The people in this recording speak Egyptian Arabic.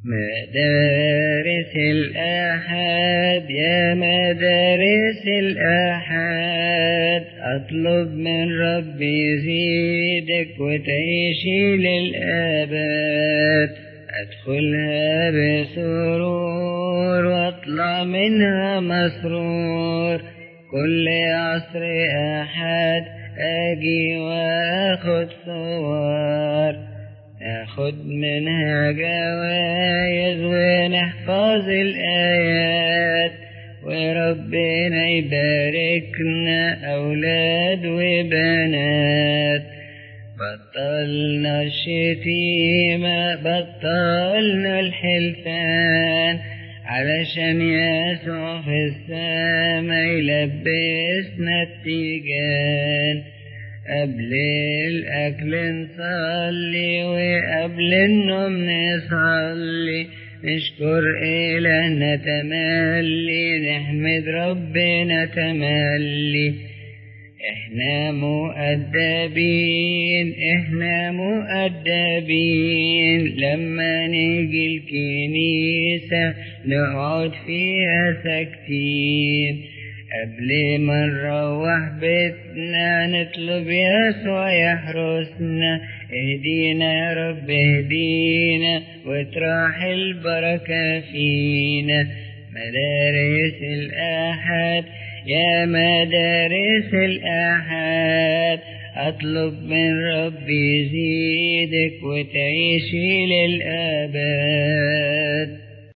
مدارس الآحاد يا مدارس الآحاد أطلب من ربي يزيدك وتعيشي للآباد أدخلها بسرور واطلع منها مسرور كل عصر أحد أجي وأخد صور ناخد منها جوايز ونحفظ الآيات وربنا يباركنا أولاد وبنات بطلنا الشتيمة بطلنا الحلفان علشان يسوع في السما يلبسنا التيجان قبل الأكل نصلي وقبل النوم نصلي نشكر إلهنا تملي نحمد ربنا تملي احنا مؤدبين احنا مؤدبين لما نيجي الكنيسة نقعد فيها ساكتين قبل ما نروح بيتنا نطلب يسوع يحرسنا اهدينا يا رب اهدينا وتراح البركة فينا مدارس الأحد يا مدارس الأحد أطلب من ربي يزيدك وتعيشي للأبد